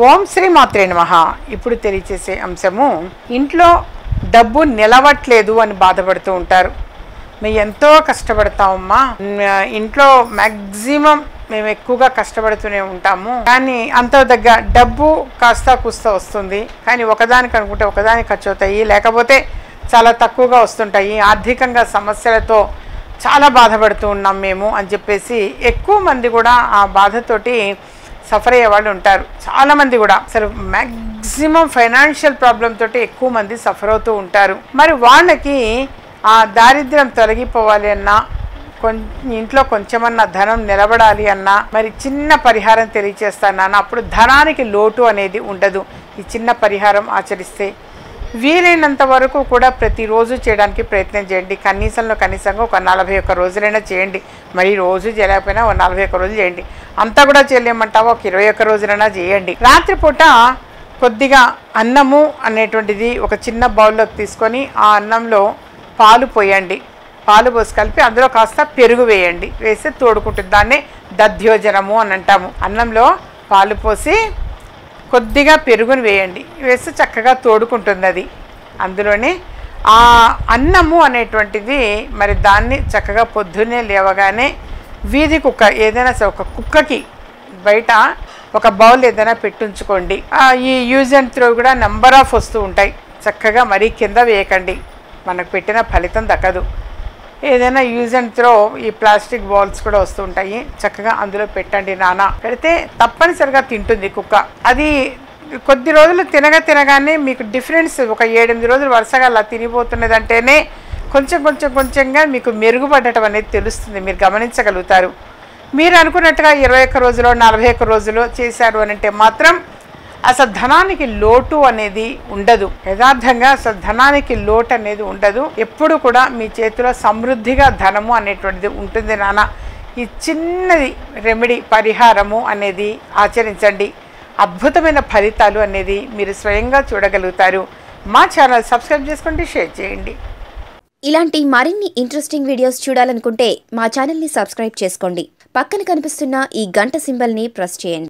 ఓం శ్రీ మాత్రే నమః ఇప్పుడు తెలియచేసే అంశము ఇంట్లో డబ్బు నిలవట్లేదు అని బాధపడుతూ ఉంటారు మేము ఎంతో కష్టపడతామమ్మా మ్, ఇంట్లో మ్యాక్సిమం మేము ఎక్కువగా కష్టపడుతూనే ఉంటాము కానీ అంత దగ్గర డబ్బు కాస్త కుస్త వస్తుంది కానీ ఒకదానికి అనుకుంటే ఒకదానికి ఖర్చు అవుతాయి లేకపోతే చాలా తక్కువగా వస్తుంటాయి ఆర్థికంగా సమస్యలతో చాలా బాధపడుతూ ఉన్నాం మేము అని చెప్పేసి ఎక్కువ మంది కూడా ఆ బాధతోటి సఫర్ అయ్యే వాళ్ళు ఉంటారు చాలామంది కూడా అసలు మ్యాక్సిమం ఫైనాన్షియల్ ప్రాబ్లం తోటి ఎక్కువ మంది సఫర్ అవుతూ ఉంటారు మరి వాళ్ళకి ఆ దారిద్ర్యం తొలగిపోవాలి అన్నా కొంచెం ఇంట్లో కొంచెమన్నా ధనం నిలబడాలి అన్నా మరి చిన్న పరిహారం తెలియచేస్తాను నాన్న అప్పుడు ధనానికి లోటు అనేది ఉండదు ఈ చిన్న పరిహారం ఆచరిస్తే వీలైనంత వరకు కూడా ప్రతిరోజు చేయడానికి ప్రయత్నం చేయండి కనీసంలో కనీసంగా ఒక నలభై ఒక్క రోజులైనా చేయండి మరి రోజు చేయలేకపోయినా ఒక నలభై ఒక్క రోజులు చేయండి అంతా కూడా చేయలేమంటావా ఒక ఇరవై ఒక్క రోజులైనా చేయండి రాత్రిపూట కొద్దిగా అన్నము అనేటువంటిది ఒక చిన్న బౌల్లోకి తీసుకొని ఆ అన్నంలో పాలు పోయండి పాలు పోసి కలిపి అందులో కాస్త పెరుగు వేయండి వేసి తోడుకుంటుంది దాన్నే దధ్యోజనము అని అంటాము అన్నంలో పాలు పోసి కొద్దిగా పెరుగుని వేయండి వేసి చక్కగా తోడుకుంటుంది అది అందులోనే ఆ అన్నము అనేటువంటిది మరి దాన్ని చక్కగా పొద్దున్నే లేవగానే వీధి కుక్క ఏదైనా సరే ఒక కుక్కకి బయట ఒక బౌల్ ఏదైనా పెట్టుంచుకోండి ఆ, ఈ యూజ్ అండ్ త్రో కూడా నెంబర్ ఆఫ్ వస్తూ ఉంటాయి చక్కగా మరీ కింద వేయకండి మనకు పెట్టిన ఫలితం దక్కదు ఏదైనా యూజ్ అండ్ త్రో ఈ ప్లాస్టిక్ బాల్స్ కూడా వస్తుంటాయి చక్కగా అందులో పెట్టండి నాన్న పెడితే తప్పనిసరిగా తింటుంది కుక్క అది కొద్ది రోజులు తినగా తినగానే మీకు డిఫరెన్స్ ఒక ఏడెనిమిది రోజులు వరుసగా అలా తినిపోతున్నది అంటేనే కొంచెం కొంచెం కొంచెంగా మీకు మెరుగుపడటం అనేది తెలుస్తుంది మీరు గమనించగలుగుతారు మీరు అనుకున్నట్టుగా ఇరవై ఒక్క రోజులో నలభై ఒక్క రోజులో చేశారు అని అంటే మాత్రం అసలు ధనానికి లోటు అనేది ఉండదు యథార్థంగా అసలు ధనానికి లోటు అనేది ఉండదు ఎప్పుడు కూడా మీ చేతిలో సమృద్ధిగా ధనము అనేటువంటిది ఉంటుంది నాన్న ఈ చిన్నది రెమెడీ పరిహారము అనేది ఆచరించండి అద్భుతమైన ఫలితాలు అనేది మీరు స్వయంగా చూడగలుగుతారు మా ఛానల్ సబ్స్క్రైబ్ చేసుకోండి షేర్ చేయండి ఇలాంటి మరిన్ని ఇంట్రెస్టింగ్ వీడియోస్ చూడాలనుకుంటే మా ఛానల్ని సబ్స్క్రైబ్ చేసుకోండి పక్కన కనిపిస్తున్న ఈ గంట సింబల్ని ప్రెస్ చేయండి